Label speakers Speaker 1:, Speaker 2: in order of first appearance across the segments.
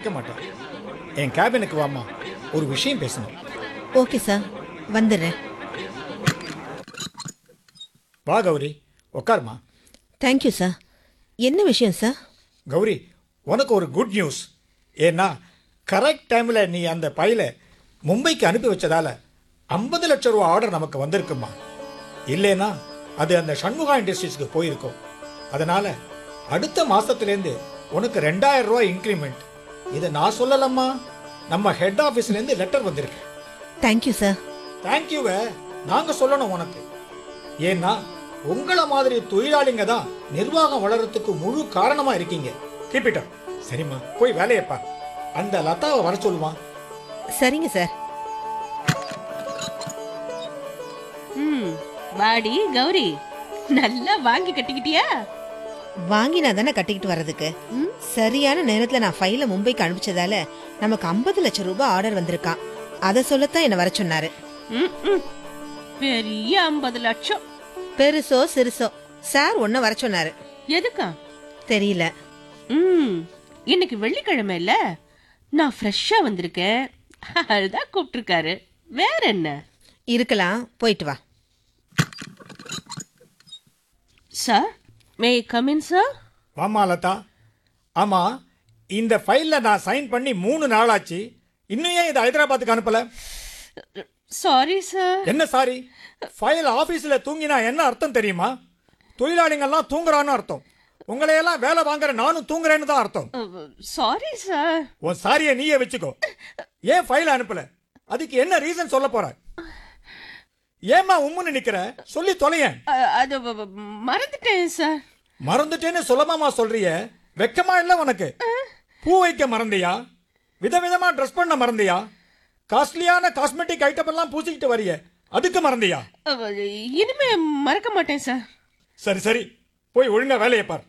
Speaker 1: வைக்க மாட்டேன் என் கேபினுக்கு வாம்மா ஒரு விஷயம் பேசணும்
Speaker 2: ஓகே சார் வந்துடுறேன்
Speaker 1: வா கௌரி உட்காருமா
Speaker 2: தேங்க்யூ சார் என்ன விஷயம் சார்
Speaker 1: கௌரி உனக்கு ஒரு குட் நியூஸ் ஏன்னா கரெக்ட் டைமில் நீ அந்த பையில மும்பைக்கு அனுப்பி வச்சதால ஐம்பது லட்சம் ரூபா ஆர்டர் நமக்கு வந்திருக்குமா இல்லைன்னா அது அந்த சண்முகா இண்டஸ்ட்ரீஸ்க்கு போயிருக்கும் அதனால அடுத்த மாசத்துலேருந்து உனக்கு ரெண்டாயிரம் ரூபாய் இன்க்ரிமெண்ட் இதை நான் சொல்லலம்மா நம்ம ஹெட் ஆஃபீஸ்லேருந்து லெட்டர் வந்திருக்கு
Speaker 2: தேங்க்யூ சார்
Speaker 1: தேங்க்யூவ நாங்க சொல்லணும் உனக்கு ஏன்னா உங்கள மாதிரி தொழிலாளிங்க தான் நிர்வாகம் வளர்றதுக்கு முழு காரணமா இருக்கீங்க கீப் இட் சரிம்மா போய் வேலையை பார் அந்த லதாவை வர சொல்லுமா
Speaker 2: சரிங்க சார்
Speaker 3: ம் வாடி கௌரி நல்லா வாங்கி கட்டிக்கிட்டியா
Speaker 2: வாங்கினா தானே கட்டிக்கிட்டு வர்றதுக்கு
Speaker 3: ம்.
Speaker 2: சரியான நேரத்துல நான் ஃபைல மும்பைக்கு அனுப்பிச்சதால நமக்கு ஐம்பது லட்சம் ரூபாய் ஆர்டர் வந்திருக்கான் அதை சொல்லத்தான் என்ன வர சொன்னாரு
Speaker 3: ம், ம். பெரிய ஐம்பது லட்சம்
Speaker 2: பெருசோ சிறுசோ சார் ஒன்ன வர சொன்னாரு
Speaker 3: எதுக்கா
Speaker 2: தெரியல
Speaker 3: ம் இன்னைக்கு வெள்ளிக்கிழமை இல்ல நான் ஃப்ரெஷ்ஷா வந்திருக்கேன் அதுதான் கூப்பிட்டுருக்காரு வேற என்ன
Speaker 2: இருக்கலாம் போயிட்டு வா
Speaker 3: சார் மே கமின் சார்
Speaker 1: வாமா லதா ஆமா இந்த ஃபைல்ல நான் சைன் பண்ணி மூணு நாள் ஆச்சு இன்னும் ஏன் இதை ஹைதராபாத்துக்கு அனுப்பல
Speaker 3: சாரி சார்
Speaker 1: என்ன சாரி ஃபைல் ஆபீஸ்ல தூங்கினா என்ன அர்த்தம் தெரியுமா தொழிலாளிங்கெல்லாம் தூங்குறான்னு அர்த்தம் உங்களையெல்லாம் வேலை வாங்குற நானும் தூங்குறேன்னு தான் அர்த்தம்
Speaker 3: சாரி சார்
Speaker 1: உன் சாரியை நீயே வச்சுக்கோ ஏன் ஃபைல் அனுப்பல அதுக்கு என்ன ரீசன் சொல்ல போற ஏம்மா உம்முன்னு நிக்கிற சொல்லி தொலையேன்
Speaker 3: அது வ- வ- மறந்துட்டேன் சார்
Speaker 1: மறந்துட்டேன்னு சொல்லமாமா சொல்றிய வெக்கமா இல்ல உனக்கு பூ வைக்க மறந்தியா விதவிதமா ட்ரெஸ் பண்ண மறந்தியா காஸ்ட்லியான காஸ்மெட்டிக் ஐட்டம் எல்லாம் பூசிக்கிட்டு வரிய அதுக்கு மறந்தியா
Speaker 3: அஹ், இனிமே மறக்க மாட்டேன் சார்
Speaker 1: சரி சரி போய் ஒழுங்கா வேலையை பார்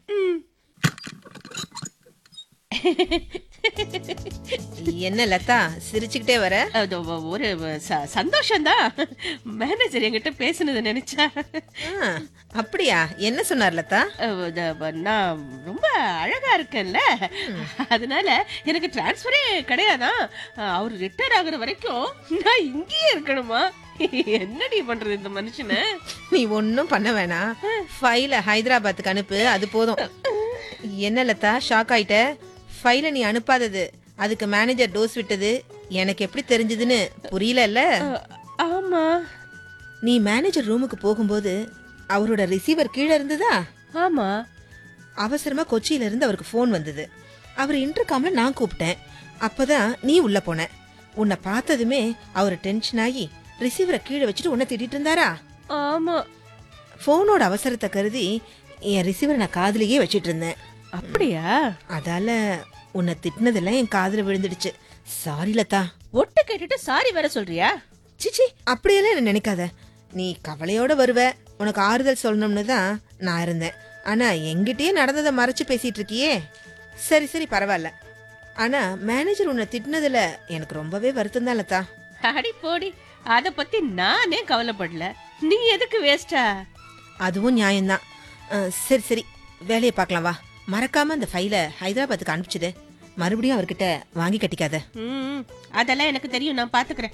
Speaker 2: என்ன லதா சிரிச்சுக்கிட்டே வர
Speaker 3: அது ஒ- ஒரு ச- சந்தோஷம்தான் மேனேஜர் என்கிட்ட பேசுனதை நினைச்சா
Speaker 2: ஆ, அப்படியா என்ன சொன்னார் லதா
Speaker 3: அஹ், அது வ- நான் ரொம்ப அழகா இருக்கேன்ல அதனால எனக்கு டிரான்ஸ்ஃபரே கிடையாதான் அஹ், அவர் ரிட்டையர் ஆகுற வரைக்கும் நான் இங்கேயே இருக்கணுமா என்னடி பண்றது இந்த மனுஷனை
Speaker 2: நீ ஒன்னும் பண்ண வேணாம் ஃபைல ஹைதராபாத்துக்கு அனுப்பு அது போதும் என்ன லதா ஷாக் ஆயிட்ட ஃபைல நீ அனுப்பாதது அதுக்கு மேனேஜர் டோஸ் விட்டது எனக்கு எப்படி தெரிஞ்சதுன்னு புரியலல்ல
Speaker 3: அஹ், ஆமா
Speaker 2: நீ மேனேஜர் ரூமுக்கு போகும்போது அவரோட ரிசீவர் கீழே இருந்ததா
Speaker 3: ஆமா
Speaker 2: அவசரமா கொச்சியில இருந்து அவருக்கு ஃபோன் வந்தது அவர் இன்டர்காம்ல நான் கூப்பிட்டேன் அப்பதான் நீ உள்ள போன உன்னை பார்த்ததுமே அவர் டென்ஷன் ஆகி ரிசீவரை கீழே வச்சுட்டு உன்னை திட்டிட்டு இருந்தாரா
Speaker 3: ஆமா
Speaker 2: ஃபோனோட அவசரத்தை கருதி என் ரிசீவரை நான் காதுலயே வச்சிட்டு இருந்தேன்
Speaker 3: அப்படியா
Speaker 2: அதால உன்னை திட்டினதெல்லாம் என் காதுல விழுந்துடுச்சு சாரி லதா
Speaker 3: ஒட்டு கேட்டுட்டு சாரி வேற சொல்றியா
Speaker 2: சிச்சி அப்படியெல்லாம் என்ன நினைக்காத நீ கவலையோட வருவ உனக்கு ஆறுதல் சொல்லணும்னு தான் நான் இருந்தேன் ஆனா எங்கிட்டயே நடந்ததை மறைச்சு பேசிட்டு இருக்கியே சரி சரி பரவாயில்ல ஆனா மேனேஜர் உன்னை திட்டினதுல எனக்கு ரொம்பவே வருத்தம் தான் லதா
Speaker 3: அடி போடி அத பத்தி நானே கவலைப்படல நீ எதுக்கு வேஸ்டா
Speaker 2: அதுவும் நியாயம்தான் அஹ், சரி சரி வேலையை பார்க்கலாம் வா மறக்காம அந்த ஃபைலை ஹைதராபாத்துக்கு அனுப்பிச்சுது மறுபடியும் அவர்கிட்ட வாங்கி கட்டிக்காத
Speaker 3: ம் அதெல்லாம் எனக்கு தெரியும் நான் பாத்துக்கிறேன்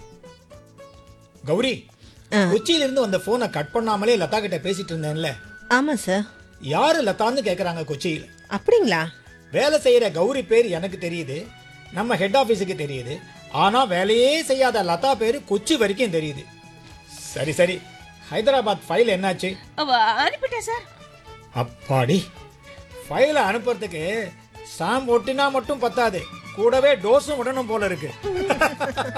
Speaker 1: கௌரி
Speaker 2: ஆ.
Speaker 1: கொச்சியில இருந்து வந்த போனை கட் பண்ணாமலே லதா கிட்ட பேசிட்டு இருந்தேன்ல
Speaker 2: ஆமா சார்
Speaker 1: யாரு லதான்னு கேக்குறாங்க கொச்சியில
Speaker 2: அப்படிங்களா
Speaker 1: வேலை செய்யற கௌரி பேர் எனக்கு தெரியுது நம்ம ஹெட் ஆபீஸுக்கு தெரியுது ஆனா வேலையே செய்யாத லதா பேரு கொச்சி வரைக்கும் தெரியுது சரி சரி ஹைதராபாத் ஃபைல் என்னாச்சு
Speaker 3: அவ அனுப்பிட்டேன் சார்
Speaker 1: அப்பாடி ஃபைலை அனுப்புறதுக்கு சாம் ஒட்டினா மட்டும் பத்தாது கூடவே டோஸும் விடணும் போல இருக்கு